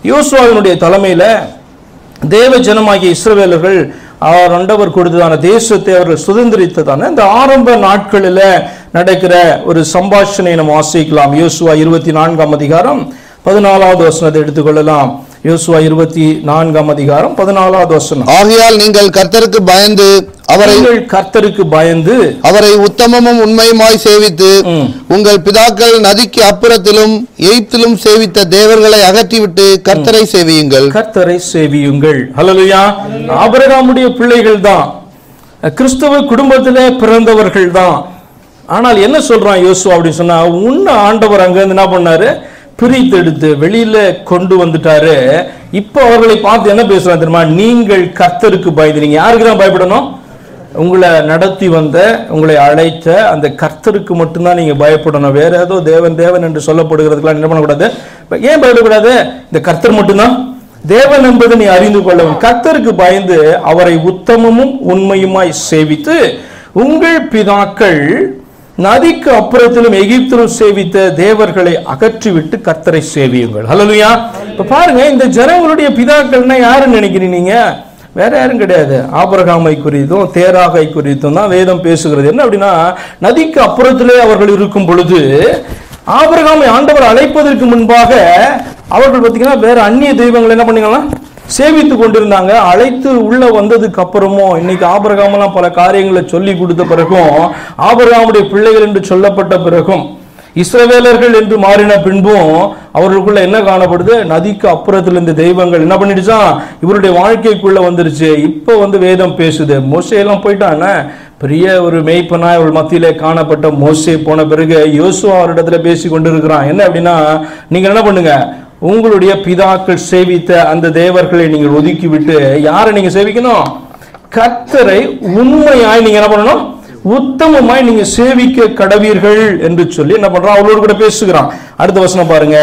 யோசுவாவினுடைய தலைமையில தேவ ஜனமாகிய இஸ்ரவேலர்கள் அவர் ஆண்டவர் கொடுத்ததான தேசத்தை அவர்கள் சுதந்திரித்ததான இந்த ஆரம்ப நாட்களில் நடக்கிற ஒரு சம்பாஷணை நம்ம வாசிக்கலாம் யோசுவா இருபத்தி நான்காம் அதிகாரம் பதினாலாவது வசனத்தை எடுத்துக்கொள்ளலாம் யோசுவா இருபத்தி நான்காம் அதிகாரம் பதினாலாவது வசனம் ஆகையால் நீங்கள் கர்த்தருக்கு பயந்து அவரை நீங்கள் கர்த்தருக்கு பயந்து அவரை உத்தமமும் உண்மையுமாய் சேவித்து ம். உங்கள் பிதாக்கள் நதிக்கு அப்புறத்திலும் எய்த்திலும் சேவித்த தேவர்களை அகற்றிவிட்டு கர்த்தரை சேவியுங்கள் கர்த்தரை சேவியுங்கள் ஹalleluya ஆபிரகாமுடைய பிள்ளைகள் தான் கிறிஸ்தவ குடும்பத்திலே பிறந்தவர்கள் தான் ஆனால் என்ன சொல்றான் யோசுவா அப்படின்னு சொன்னா உன்ன ஆண்டவர் அங்க இருந்து என்ன பண்ணாரு பிரித்தெடுத்து வெளியில கொண்டு வந்துட்டாரு இப்போ அவர்களை பார்த்து என்ன பேசுறான் தெரியுமா நீங்கள் கர்த்தருக்கு பயந்து நீங்க யாருக்கு தான் பயப்படணும் உங்களை நடத்தி வந்த உங்களை அழைத்த அந்த கர்த்தருக்கு மட்டும்தான் நீங்க பயப்படணும் வேற ஏதோ தேவன் தேவன் என்று சொல்லப்படுகிறதுக்கெல்லாம் என்ன பண்ணக்கூடாது இப்ப ஏன் பயப்படக்கூடாது இந்த கர்த்தர் மட்டும்தான் தேவன் என்பதை நீ அறிந்து கொள்ளவும் கர்த்தருக்கு பயந்து அவரை உத்தமமும் உண்மையுமாய் சேவித்து உங்கள் பிதாக்கள் நதிக்கு அப்புறத்திலும் எகிப்திலும் சேவித்த தேவர்களை அகற்றிவிட்டு கர்த்தரை சேவியுங்கள் ஹalleluya இப்ப பாருங்க இந்த ஜனங்களுடைய பிதாக்கள்னா யாருன்னு நினைக்கிறீங்க நீங்க வேற யாரும் கிடையாது ஆபரகாமை குறித்தும் தேராகை குறித்தும் தான் வேதம் பேசுகிறது என்ன அப்படின்னா நதிக்கு அப்புறத்திலே அவர்கள் இருக்கும் பொழுது ஆபிரகாமை ஆண்டவர் அழைப்பதற்கு முன்பாக அவர்கள் பார்த்தீங்கன்னா வேற அந்நிய தெய்வங்கள் என்ன பண்ணீங்கன்னா சேவித்து கொண்டிருந்தாங்க அழைத்து உள்ள வந்ததுக்கு அப்புறமும் இன்னைக்கு ஆபிரகாமெல்லாம் பல காரியங்களை சொல்லி கொடுத்த பிறகும் ஆபிரகாமுடைய பிள்ளைகள் என்று சொல்லப்பட்ட பிறகும் இஸ்ரவேலர்கள் என்று மாறின பின்பும் அவர்களுக்குள்ள என்ன காணப்படுது நதிக்கு அப்புறத்துல இந்த தெய்வங்கள் என்ன பண்ணிடுச்சான் இவருடைய வாழ்க்கைக்குள்ள வந்துருச்சு இப்போ வந்து வேதம் பேசுது மோசையெல்லாம் போயிட்டான பெரிய ஒரு மெய்ப்பனா இவள் மத்தியிலே காணப்பட்ட மோசே போன பிறகு யோசுவா அவரிடத்துல பேசி கொண்டிருக்கிறான் என்ன அப்படின்னா நீங்க என்ன பண்ணுங்க உங்களுடைய பிதாக்கள் சேவித்த அந்த தேவர்களை நீங்கள் ஒதுக்கி விட்டு யாரை நீங்க சேவிக்கணும் கர்த்தரை உண்மையாய் நீங்க என்ன பண்ணணும் உத்தமமாய் நீங்க சேவிக்க கடவீர்கள் என்று சொல்லி என்ன பண்றான் அவரோடு கூட பேசுகிறான் அடுத்த வசனம் பாருங்க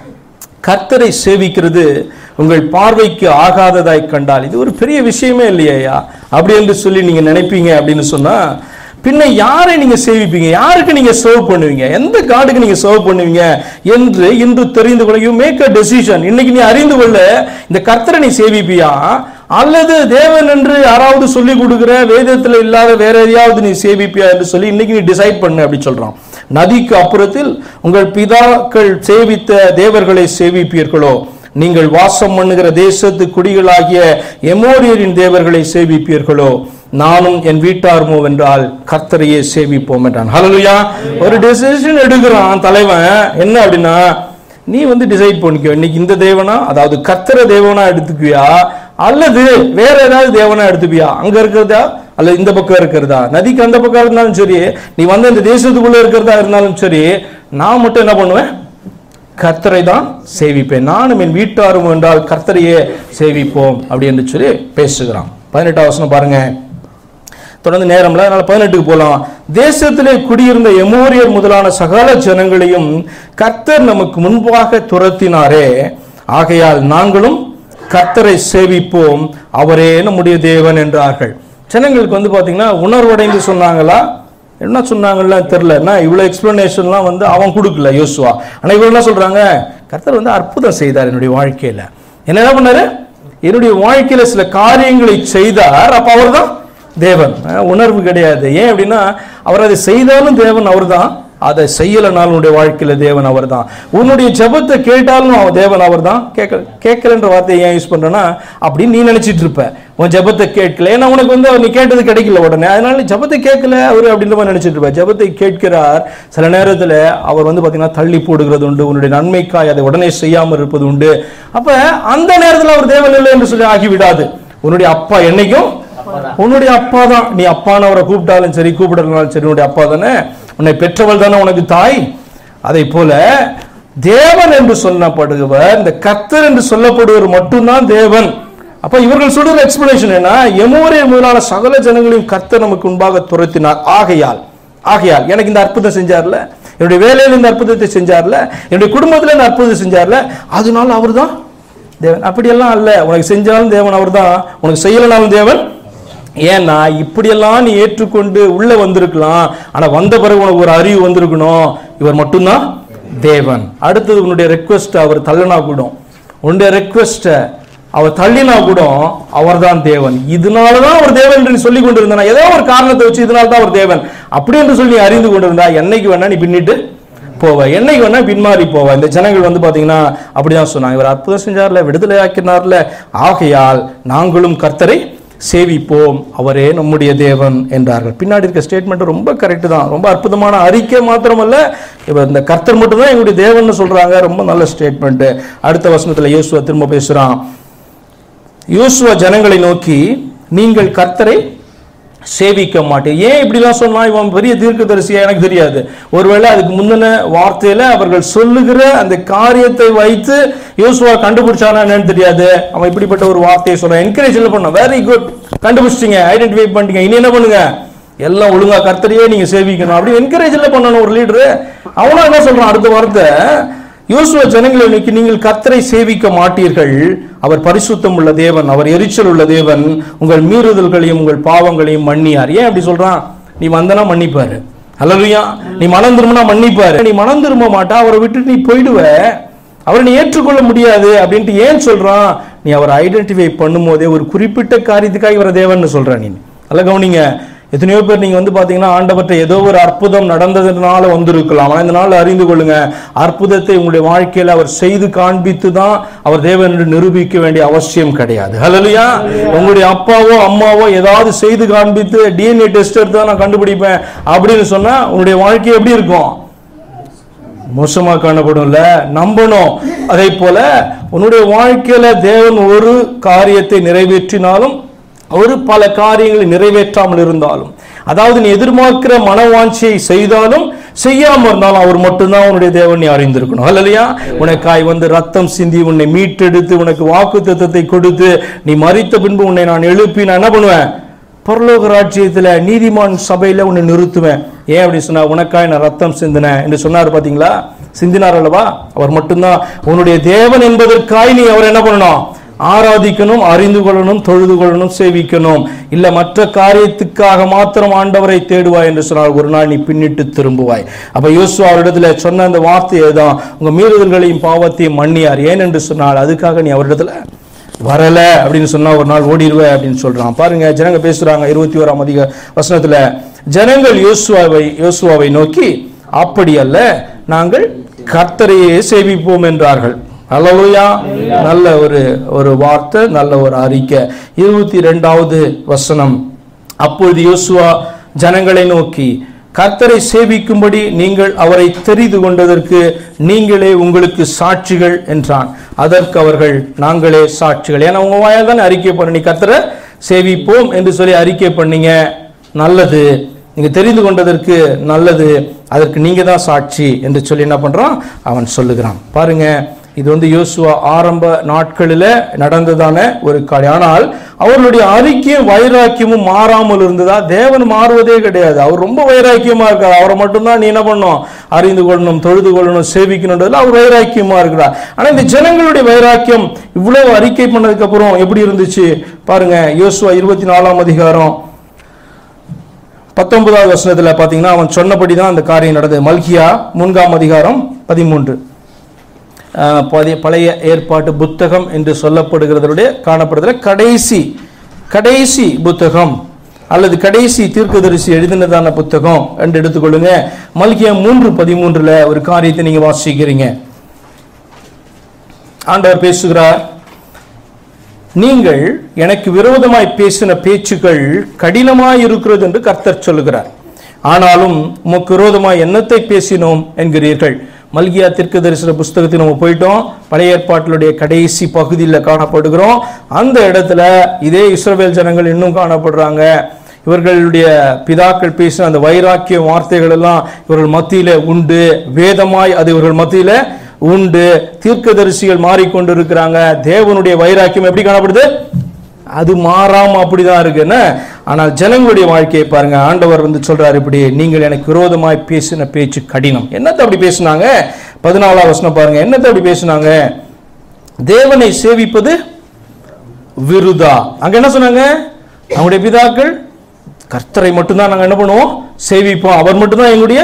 கர்த்தரை சேவிக்கிறது உங்கள் பார்வைக்கு ஆகாததாய் கண்டால் இது ஒரு பெரிய விஷயமே இல்லையா அப்படி என்று சொல்லி நீங்க நினைப்பீங்க அப்படின்னு சொன்னா பின்ன யாரை நீங்க சேவிப்பீங்க யாருக்கு நீங்க சர்வ் பண்ணுவீங்க எந்த காடுக்கு நீங்க சர்வ் பண்ணுவீங்க என்று இன்று தெரிந்து கொள்ள யூ மேக் அ டெசிஷன் இன்னைக்கு நீ அறிந்து கொள்ள இந்த கர்த்தரை நீ சேவிப்பியா அல்லது தேவன் என்று யாராவது சொல்லி கொடுக்கிற வேதத்தில் இல்லாத வேற எதையாவது நீ சேவிப்பியா என்று சொல்லி இன்னைக்கு நீ டிசைட் பண்ணு அப்படி சொல்றான் நதிக்கு அப்புறத்தில் உங்கள் பிதாக்கள் சேவித்த தேவர்களை சேவிப்பீர்களோ நீங்கள் வாசம் பண்ணுகிற தேசத்து குடிகளாகிய எமோரியரின் தேவர்களை சேவிப்பீர்களோ நானும் என் வீட்டார்மோ என்றால் கர்த்தரையே சேவிப்போம் என்றான் ஹalleluya ஒரு டெசிஷன் எடுக்கிறான் தலைவன் என்ன அப்படின்னா நீ வந்து டிசைட் பண்ணிக்கோ இன்னைக்கு இந்த தேவனா அதாவது கர்த்தர தேவனா எடுத்துக்குவியா அல்லது வேற ஏதாவது தேவனா எடுத்துப்பியா அங்க இருக்கிறதா அல்ல இந்த பக்கம் இருக்கிறதா நதிக்கு அந்த பக்கம் இருந்தாலும் சரி நீ வந்து இந்த தேசத்துக்குள்ள இருக்கிறதா இருந்தாலும் சரி நான் மட்டும் என்ன பண்ணுவேன் கர்த்தரை தான் சேவிப்பேன் நானும் என் வீட்டாரும் என்றால் கர்த்தரையே சேவிப்போம் அப்படி என்று சொல்லி பேசுகிறான் பதினெட்டாம் வசனம் பாருங்க தொடர்ந்து நேரம்ல அதனால பதினெட்டுக்கு போலாம் தேசத்திலே குடியிருந்த எமோரியர் முதலான சகல ஜனங்களையும் கர்த்தர் நமக்கு முன்பாக துரத்தினாரே ஆகையால் நாங்களும் கர்த்தரை சேவிப்போம் அவரே நம்முடைய தேவன் என்றார்கள் ஜனங்களுக்கு வந்து பாத்தீங்கன்னா உணர்வடைந்து சொன்னாங்களா என்ன சொன்னாங்கல்ல தெரியல இவ்வளோ எக்ஸ்பிளனேஷன்லாம் வந்து அவன் கொடுக்கல யோசுவா ஆனா இவங்க என்ன சொல்றாங்க கர்த்தர் வந்து அற்புதம் செய்தார் என்னுடைய வாழ்க்கையில என்ன என்ன பண்ணாரு என்னுடைய வாழ்க்கையில சில காரியங்களை செய்தார் அப்ப அவர்தான் தேவன் அஹ் உணர்வு கிடையாது ஏன் அப்படின்னா அவர் அதை செய்தாலும் தேவன் அவர்தான் அதை செய்யலைனாலும் உன்னுடைய வாழ்க்கையில தேவன் அவர்தான் உன்னுடைய ஜெபத்தை கேட்டாலும் அவன் தேவன் அவர்தான் கேட்க கேட்கலன்ற வார்த்தையை ஏன் யூஸ் பண்றேன்னா அப்படின்னு நீ நினைச்சிட்டு இருப்ப உன் ஜெபத்தை கேட்கல ஏன்னா உனக்கு வந்து அவர் நீ கேட்டது கிடைக்கல உடனே அதனால நீ ஜெபத்தை கேட்கல அவர் அப்படின்ற மாதிரி நினைச்சிட்டு இருப்ப ஜெபத்தை கேட்கிறார் சில நேரத்துல அவர் வந்து பாத்தீங்கன்னா தள்ளி போடுகிறது உண்டு உன்னுடைய நன்மைக்காய் அதை உடனே செய்யாமல் இருப்பது உண்டு அப்ப அந்த நேரத்துல அவர் தேவன் இல்லை என்று சொல்லி ஆகிவிடாது உன்னுடைய அப்பா என்னைக்கும் உன்னுடைய அப்பா தான் நீ அப்பானவரை கூப்பிட்டாலும் சரி கூப்பிடலனாலும் சரி உன்னுடைய அப்பா தானே உன்னை பெற்றவள் தானே உனக்கு தாய் அதை போல தேவன் என்று சொல்லப்படுவர் இந்த கர்த்தர் என்று சொல்லப்படுவர் மட்டும்தான் தேவன் அப்ப இவர்கள் சொல்ற எக்ஸ்பிளேஷன் என்ன எமோரே முதலான சகல ஜனங்களையும் கர்த்தர் நமக்கு முன்பாக துரத்தினார் ஆகையால் ஆகையால் எனக்கு இந்த அற்புதம் செஞ்சார்ல என்னுடைய வேலையில இந்த அற்புதத்தை செஞ்சார்ல என்னுடைய குடும்பத்துல இந்த அற்புதத்தை செஞ்சார்ல அதனால அவர்தான் தேவன் அப்படியெல்லாம் அல்ல உனக்கு செஞ்சாலும் தேவன் அவர்தான் உனக்கு செய்யலனாலும் தேவன் ஏன்னா இப்படியெல்லாம் நீ ஏற்றுக்கொண்டு உள்ள வந்திருக்கலாம் ஆனா வந்த பிறகு உனக்கு ஒரு அறிவு வந்திருக்கணும் இவர் மட்டும்தான் தேவன் அடுத்தது உன்னுடைய ரெக்வெஸ்ட் அவர் தள்ளனா கூடும் உன்னுடைய ரெக்வெஸ்ட்டை அவர் தள்ளினா கூட அவர்தான் தேவன் இதனால தான் அவர் தேவன் என்று நீ சொல்லி கொண்டிருந்தா ஏதோ ஒரு காரணத்தை வச்சு இதனால தான் அவர் தேவன் அப்படி என்று சொல்லி நீ அறிந்து கொண்டிருந்தா என்னைக்கு வேணா நீ பின்னிட்டு போவ என்னைக்கு வேணா பின்மாறி போவ இந்த ஜனங்கள் வந்து பாத்தீங்கன்னா அப்படிதான் சொன்னாங்க இவர் அற்புதம் செஞ்சார்ல விடுதலை ஆக்கினார்ல ஆகையால் நாங்களும் கர்த்தரை சேவிப்போம் அவரே நம்முடைய தேவன் என்றார்கள் பின்னாடி இருக்க ஸ்டேட்மெண்ட் ரொம்ப கரெக்ட் தான் ரொம்ப அற்புதமான அறிக்கை மாத்திரமல்ல இவர் இந்த கர்த்தர் மட்டும் தான் எங்களுடைய தேவன் சொல்றாங்க ரொம்ப நல்ல ஸ்டேட்மெண்ட் அடுத்த வசனத்துல இயேசுவ திரும்ப பேசுறான் யோசுவா ஜனங்களை நோக்கி நீங்கள் கர்த்தரை சேவிக்க மாட்டேன் ஏன் இப்படிலாம் சொன்னா இவன் பெரிய தீர்க்கதரிசியா எனக்கு தெரியாது ஒருவேளை அதுக்கு முந்தின வார்த்தையில அவர்கள் சொல்லுகிற அந்த காரியத்தை வைத்து யோசுவா கண்டுபிடிச்சானா என்னன்னு தெரியாது அவன் இப்படிப்பட்ட ஒரு வார்த்தையை சொல்றான் என்கரேஜ் பண்ண வெரி குட் கண்டுபிடிச்சிட்டீங்க ஐடென்டிஃபை பண்ணிட்டீங்க இனி என்ன பண்ணுங்க எல்லாம் ஒழுங்கா கர்த்தரையே நீங்க சேவிக்கணும் அப்படி என்கரேஜ் பண்ணணும் ஒரு லீடரு அவனும் என்ன சொல்றான் அடுத்த வார்த்தை யோசுவ ஜனங்களை நோக்கி நீங்கள் கர்த்தரை சேவிக்க மாட்டீர்கள் அவர் பரிசுத்தம் உள்ள தேவன் அவர் எரிச்சல் உள்ள தேவன் உங்கள் மீறுதல்களையும் உங்கள் பாவங்களையும் மன்னியார் ஏன் அப்படி சொல்றான் நீ வந்தனா மன்னிப்பாரு அல்லவையா நீ மனம் திரும்பினா மன்னிப்பாரு நீ மனம் திரும்ப மாட்டா அவரை விட்டுட்டு நீ போயிடுவ அவரை நீ ஏற்றுக்கொள்ள முடியாது அப்படின்ட்டு ஏன் சொல்றான் நீ அவரை ஐடென்டிஃபை பண்ணும்போதே ஒரு குறிப்பிட்ட காரியத்துக்காக இவர தேவன் சொல்ற நீ அல்ல கவனிங்க எத்தனையோ பேர் நீங்க வந்து பாத்தீங்கன்னா ஆண்டவற்றை ஏதோ ஒரு அற்புதம் நடந்ததுனால வந்திருக்கலாம் ஆனா இந்த நாள் அறிந்து கொள்ளுங்க அற்புதத்தை உங்களுடைய வாழ்க்கையில அவர் செய்து காண்பித்து தான் அவர் தேவன் என்று நிரூபிக்க வேண்டிய அவசியம் கிடையாது ஹalleluya உங்களுடைய அப்பாவோ அம்மாவோ ஏதாவது செய்து காண்பித்து டிஎன்ஏ டெஸ்ட் எடுத்து தான் நான் கண்டுபிடிப்பேன் அப்படின்னு சொன்னா உங்களுடைய வாழ்க்கை எப்படி இருக்கும் மோசமா காணப்படும்ல நம்பணும் அதே போல உன்னுடைய வாழ்க்கையில தேவன் ஒரு காரியத்தை நிறைவேற்றினாலும் ஒரு பல காரியங்களை நிறைவேற்றாமல் இருந்தாலும் அதாவது நீ எதிர்பார்க்கிற மனவாஞ்சியை செய்தாலும் செய்யாம இருந்தாலும் அவர் மட்டும்தான் உன்னுடைய தேவன் நீ அறிந்திருக்கணும் அல்லையா உனக்காய் வந்து ரத்தம் சிந்தி உன்னை மீட்டெடுத்து உனக்கு வாக்கு கொடுத்து நீ மறித்த பின்பு உன்னை நான் எழுப்பி நான் என்ன பண்ணுவேன் பரலோக ராஜ்யத்துல நீதிமான் சபையில உன்னை நிறுத்துவேன் ஏன் அப்படி சொன்னா உனக்காய் நான் ரத்தம் சிந்தினேன் என்று சொன்னார் பாத்தீங்களா சிந்தினார் அல்லவா அவர் மட்டும்தான் உன்னுடைய தேவன் என்பதற்காய் நீ அவர் என்ன பண்ணணும் ஆராதிக்கணும் அறிந்து கொள்ளணும் தொழுது கொள்ளணும் சேவிக்கணும் இல்ல மற்ற காரியத்துக்காக மாத்திரம் ஆண்டவரை தேடுவாய் என்று சொன்னால் ஒரு நாள் நீ பின்னிட்டு திரும்புவாய் அப்ப யோசுவா அவரிடத்துல சொன்ன அந்த வார்த்தையை தான் உங்க மீறுதல்களையும் பாவத்தையும் மன்னியார் ஏன் என்று சொன்னால் அதுக்காக நீ அவரிடத்துல வரல அப்படின்னு சொன்னா ஒரு நாள் ஓடிடுவே அப்படின்னு சொல்றான் பாருங்க ஜனங்க பேசுறாங்க இருபத்தி ஓராம் அதிக வசனத்துல ஜனங்கள் யோசுவாவை யோசுவாவை நோக்கி அப்படி அல்ல நாங்கள் கர்த்தரையே சேவிப்போம் என்றார்கள் அல்லலுயா நல்ல ஒரு ஒரு வார்த்தை நல்ல ஒரு அறிக்கை இருபத்தி ரெண்டாவது வசனம் அப்பொழுது யோசுவா ஜனங்களை நோக்கி கர்த்தரை சேவிக்கும்படி நீங்கள் அவரை தெரிந்து கொண்டதற்கு நீங்களே உங்களுக்கு சாட்சிகள் என்றான் அதற்கு அவர்கள் நாங்களே சாட்சிகள் ஏன்னா உங்க வாயால் தானே அறிக்கை பண்ண நீ கர்த்தரை சேவிப்போம் என்று சொல்லி அறிக்கை பண்ணீங்க நல்லது நீங்க தெரிந்து கொண்டதற்கு நல்லது அதற்கு நீங்க தான் சாட்சி என்று சொல்லி என்ன பண்றான் அவன் சொல்லுகிறான் பாருங்க இது வந்து யோசுவா ஆரம்ப நாட்களில் நடந்ததான ஒரு காரியம் ஆனால் அவர்களுடைய அறிக்கையும் வைராக்கியமும் மாறாமல் இருந்ததா தேவன் மாறுவதே கிடையாது அவர் ரொம்ப வைராக்கியமா இருக்கார் அவரை மட்டும்தான் நீ என்ன பண்ணணும் அறிந்து கொள்ளணும் தொழுது கொள்ளணும் சேவிக்கணுன்றதுல அவர் வைராக்கியமா இருக்கிறார் ஆனா இந்த ஜனங்களுடைய வைராக்கியம் இவ்வளவு அறிக்கை பண்ணதுக்கு அப்புறம் எப்படி இருந்துச்சு பாருங்க யோசுவா இருபத்தி நாலாம் அதிகாரம் பத்தொன்பதாவது வசனத்துல பாத்தீங்கன்னா அவன் சொன்னபடி தான் அந்த காரியம் நடந்தது மல்கியா மூன்றாம் அதிகாரம் பதிமூன்று அஹ், பழைய- பழைய ஏற்பாட்டு புத்தகம் என்று சொல்லப்படுகிறதுடைய காணப்படுகிற கடைசி கடைசி புத்தகம் அல்லது கடைசி தீர்க்கதரிசி எழுதினதான புத்தகம் என்று எடுத்துக்கொள்ளுங்க மல்கியா மூன்று பதிமூன்றுல ஒரு காரியத்தை நீங்க வாசிக்கிறீங்க ஆண்டவர் பேசுகிறார் நீங்கள் எனக்கு விரோதமாய் பேசின பேச்சுக்கள் கடினமாய் இருக்கிறது என்று கர்த்தர் சொல்லுகிறார் ஆனாலும் உமக்கு விரோதமாய் என்னத்தை பேசினோம் என்கிறீர்கள் மல்கியா தீர்க்க தரிசன புஸ்தகத்தை நம்ம போயிட்டோம் பழைய ஏற்பாட்டினுடைய கடைசி பகுதியில் காணப்படுகிறோம் அந்த இடத்துல இதே இஸ்ரவேல் ஜனங்கள் இன்னும் காணப்படுறாங்க இவர்களுடைய பிதாக்கள் பேசின அந்த வைராக்கிய வார்த்தைகள் எல்லாம் இவர்கள் மத்தியில உண்டு வேதமாய் அது இவர்கள் மத்தியில உண்டு தீர்க்கதரிசிகள் மாறிக்கொண்டிருக்கிறாங்க தேவனுடைய வைராக்கியம் எப்படி காணப்படுது அது மாறாம அப்படிதான் இருக்கு என்ன ஆனால் ஜனங்களுடைய வாழ்க்கையை பாருங்க ஆண்டவர் வந்து சொல்றாரு இப்படி நீங்கள் எனக்கு விரோதமாய் பேசின பேச்சு கடினம் என்னத்தை அப்படி பேசுனாங்க பதினாலாம் வசனம் பாருங்க என்னத்தை அப்படி பேசுனாங்க தேவனை சேவிப்பது விருதா அங்க என்ன சொன்னாங்க அவங்களுடைய பிதாக்கள் கர்த்தரை மட்டும்தான் நாங்க என்ன பண்ணுவோம் சேவிப்போம் அவர் மட்டும்தான் எங்களுடைய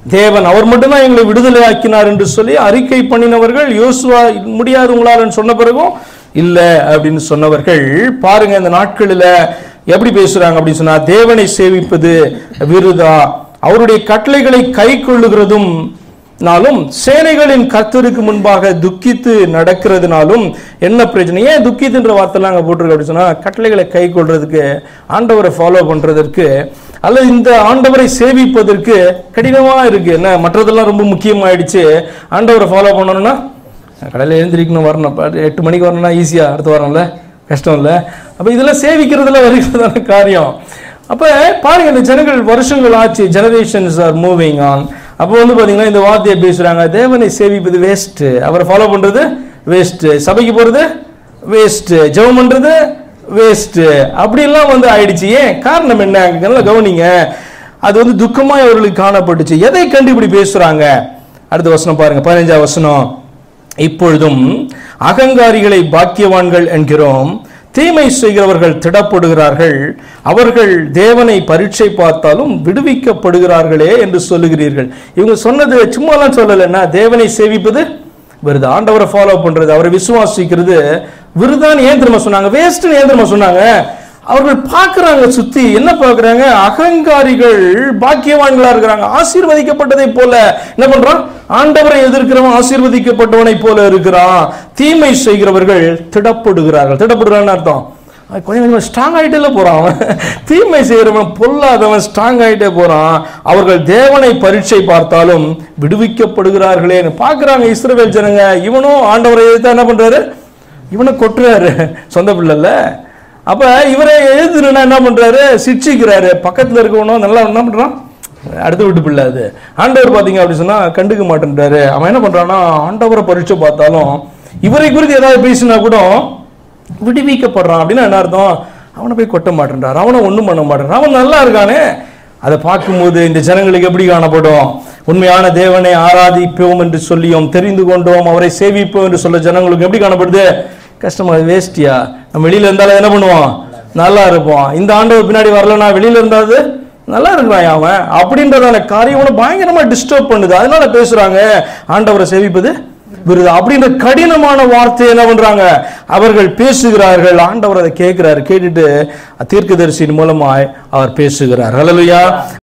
தேவன் அவர் மட்டும்தான் எங்களை விடுதலை ஆக்கினார் என்று சொல்லி அறிக்கை பண்ணினவர்கள் யோசுவா முடியாது உங்களால் சொன்ன பிறகும் இல்ல அப்படின்னு சொன்னவர்கள் பாருங்க இந்த நாட்களில் எப்படி பேசுறாங்க அப்படின்னு சொன்னா தேவனை சேவிப்பது விருதா அவருடைய கட்டளைகளை கை கொள்ளுகிறதும் நாளும் சேனைகளின் கர்த்தருக்கு முன்பாக துக்கித்து நடக்கிறதுனாலும் என்ன பிரச்சனை ஏன் துக்கித்துன்ற வார்த்தைலாம் அங்கே போட்டிருக்கு அப்படின்னு சொன்னா கட்டளைகளை கை கொள்றதுக்கு ஆண்டவரை ஃபாலோ பண்றதற்கு அல்லது இந்த ஆண்டவரை சேவிப்பதற்கு கடினமா இருக்கு என்ன மற்றதெல்லாம் ரொம்ப முக்கியமாயிடுச்சு ஆண்டவரை ஃபாலோ பண்ணணும்னா கடையில் எழுந்திரிக்கணும் வரணும் ப- எட்டு மணிக்கு வரணும்னா ஈஸியா அடுத்து வரணும்ல கஷ்டம் இல்லை அப்போ இதெல்லாம் சேவிக்கிறதுல வருகிறதான காரியம் அப்போ பாருங்க இந்த ஜனங்கள் வருஷங்கள் ஆச்சு ஜெனரேஷன்ஸ் ஆர் மூவிங் ஆன் அப்போ வந்து பார்த்தீங்கன்னா இந்த வார்த்தையை பேசுறாங்க தேவனை சேவிப்பது வேஸ்ட் அவரை ஃபாலோ பண்றது வேஸ்ட் சபைக்கு போறது வேஸ்ட் ஜெபம் பண்றது வேஸ்ட் அப்படிலாம் வந்து ஆயிடுச்சு ஏன் காரணம் என்ன அங்க நல்லா கவனிங்க அது வந்து துக்கமாய் அவர்களுக்கு காணப்பட்டுச்சு எதை கண்டு இப்படி பேசுறாங்க அடுத்த வசனம் பாருங்க பதினஞ்சாம் வசனம் இப்பொழுதும் அகங்காரிகளை பாக்கியவான்கள் என்கிறோம் தீமை செய்கிறவர்கள் திடப்படுகிறார்கள் அவர்கள் தேவனை பரீட்சை பார்த்தாலும் விடுவிக்கப்படுகிறார்களே என்று சொல்லுகிறீர்கள் இவங்க சொன்னது சும்மாலாம் சொல்லலைன்னா தேவனை சேவிப்பது விருது ஆண்டவரை ஃபாலோ பண்றது அவரை விசுவாசிக்கிறது விருதான்னு ஏன் திரும்ப சொன்னாங்க வேஸ்ட்னு ஏன் திரும்ப சொன்னாங்க அவர்கள் பார்க்கறாங்க சுத்தி என்ன பார்க்கறாங்க அகங்காரிகள் பாக்கியவான்களா இருக்கிறாங்க ஆசீர்வதிக்கப்பட்டதை போல என்ன பண்றான் ஆண்டவரை எதிர்க்கிறவன் ஆசீர்வதிக்கப்பட்டவனை போல இருக்கிறான் தீமை செய்கிறவர்கள் திடப்படுகிறார்கள் திடப்படுறான்னு அர்த்தம் அவன் கொஞ்சம் கொஞ்சம் ஸ்ட்ராங் ஆகிட்டே போறான் அவன் தீமை செய்கிறவன் பொல்லாதவன் ஸ்ட்ராங் ஆகிட்டே போறான் அவர்கள் தேவனை பரீட்சை பார்த்தாலும் விடுவிக்கப்படுகிறார்களே பார்க்கறாங்க இஸ்ரவேல் ஜனங்க இவனும் ஆண்டவரை எதிர்த்தா என்ன பண்றாரு இவனை கொட்டுறாரு சொந்த பிள்ளைல அப்ப இவரை எழுதுனா என்ன பண்றாரு சிக்ஷிக்கிறாரு பக்கத்துல இருக்கவனும் நல்லா என்ன பண்றான் அடுத்த வீட்டு பிள்ளை அது ஆண்டவர் பாத்தீங்க அப்படி சொன்னா கண்டுக்க மாட்டேன்றாரு அவன் என்ன பண்றான்னா ஆண்டவரை பரீட்சை பார்த்தாலும் இவரை குறித்து ஏதாவது பேசினா கூட விடுவிக்கப்படுறான் அப்படின்னா என்ன அர்த்தம் அவனை போய் கொட்ட மாட்டேன்றார் அவனை ஒண்ணும் பண்ண மாட்டேன் அவன் நல்லா இருக்கானே அதை பார்க்கும்போது இந்த ஜனங்களுக்கு எப்படி காணப்படும் உண்மையான தேவனை ஆராதிப்போம் என்று சொல்லியும் தெரிந்து கொண்டோம் அவரை சேவிப்போம் என்று சொல்ல ஜனங்களுக்கு எப்படி காணப்படுது கஷ்டமா வேஸ்டியா நம்ம வெளியில இருந்தாலும் என்ன பண்ணுவோம் நல்லா இருப்போம் இந்த ஆண்டவர் பின்னாடி வரலனா வெளியில இருந்தாது நல்லா இருக்கிறான் அவன் அப்படின்றதான காரியம் அவனை பயங்கரமா டிஸ்டர்ப் பண்ணுது அதனால பேசுறாங்க ஆண்டவரை சேவிப்பது விருது அப்படின்ற கடினமான வார்த்தை என்ன பண்றாங்க அவர்கள் பேசுகிறார்கள் ஆண்டவர் அதை கேட்கிறார் கேட்டுட்டு தீர்க்கதரிசியின் மூலமாய் அவர் பேசுகிறார் ஹalleluya